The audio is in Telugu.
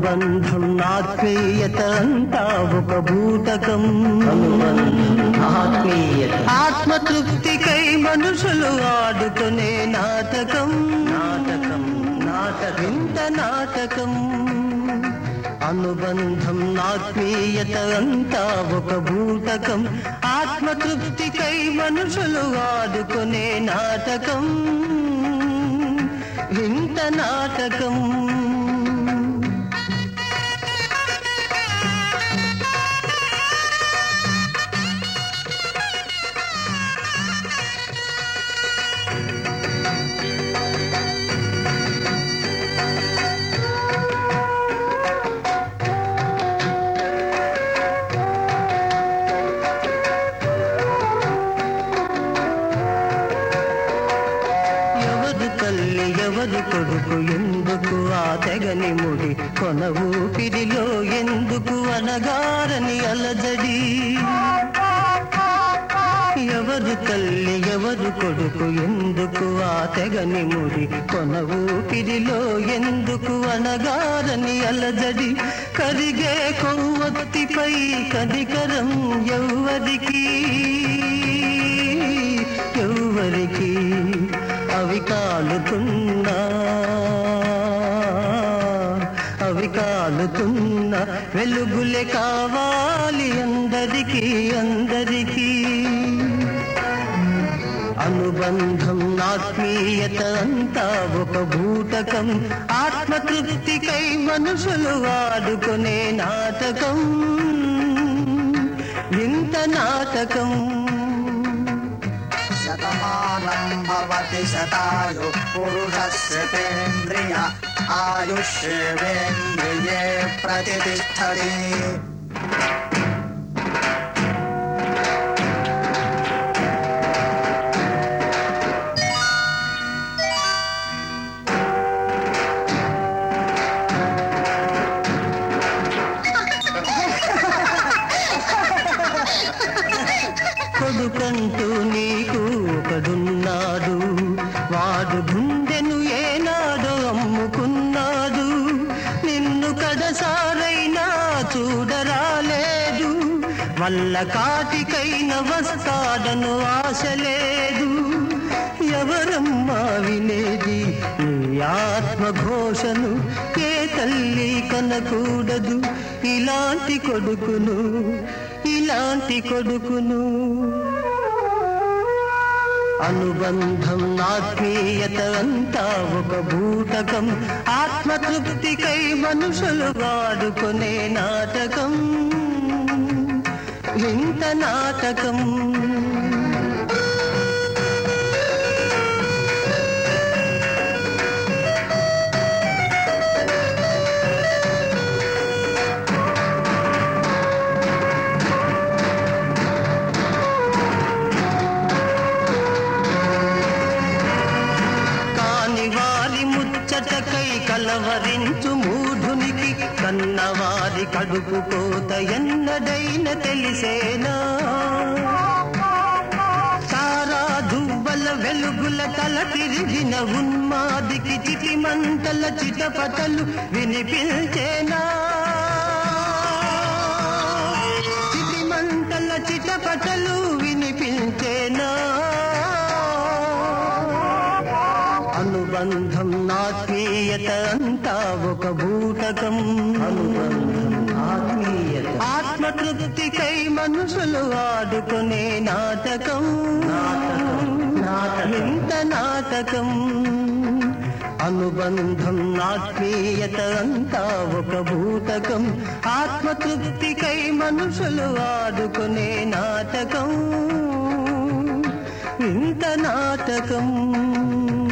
అనుబంధం ఆత్మీయత అంతా ఒక భూతకం ఆత్మీయత ఆత్మతృప్తికై మనుషులు ఆడుకునే నాటకం నాటకం నాటకం వింత నాటకం అనుబంధం ఆత్మీయత అంతా ఒక భూతకం ఆత్మతృప్తికై మనుషులు ఆడుకునే నాటకం వింత నాటకం ఎవరు తల్లి ఎవరు కొడుకు ఎందుకు ఆ తెగని ముడి కొన ఊపిరిలో ఎందుకు అనగారని అలజడి ఎవరు తల్లి ఎవరు కొడుకు ఎందుకు ఆ తెగని ముడి కొన ఊపిరిలో ఎందుకు అనగారని అలజడి కరిగే కొవ్వొత్తిపై కనికరం ఎవ్వరికి ఎవ్వరికి అవి కాలుతున్నా అవి కాలుతున్నా వెలుగులే కావాలి అందరికీ అందరికీ అనుబంధం ఆత్మీయత అంతా ఒక భూతకం ఆత్మతృప్తికై మనుషులు వాడుకునే నాటకం ఇంత నాటకం శతమానం భవతి శతాయు పురుషస్యతేంద్రియ ఆయుష్యేంద్రియే ప్రతిష్టతి కొడుకంటూ నీకు ఒకడున్నాడు వాడు గుండెను ఏనాడు అమ్ముకున్నాడు నిన్ను కడసారైనా చూడరాలేదు వల్ల కాటికైన వస్తాడను ఆశ లేదు ఎవరమ్మా వినేది నీ ఆత్మఘోషను ఏ తల్లి కనకూడదు ఇలాంటి కొడుకును ఇలాంటి కొడుకును అనుబంధం ఆత్మీయత అంతా ఒక భూతకం ఆత్మతృప్తికై మనుషులు వాడుకునే నాటకం ఇంత నాటకం కాని వారి ముచ్చటకై కలవరించు మూఢునికి కన్నవారి కడుపు కోత ఎన్నడైన తెలిసేనా సారా దువ్వల వెలుగుల తల తిరిగిన ఉన్మాదికి చిటి మంటల చిటపటలు వినిపించేనా చిటి మంటల చిటపటలు వినిపించేనా అనుబంధం ఆత్మీయత అంతా ఒక భూతకం అనుబంధం ఆత్మీయత ఆత్మతృప్తికై మనుషులు ఆడుకునే నాటకం నాటకం నాటకం ఇంత నాటకం అనుబంధం ఆత్మీయత అంతా ఒక భూతకం ఆత్మతృప్తికై మనుషులు ఆడుకునే నాటకం ఇంత నాటకం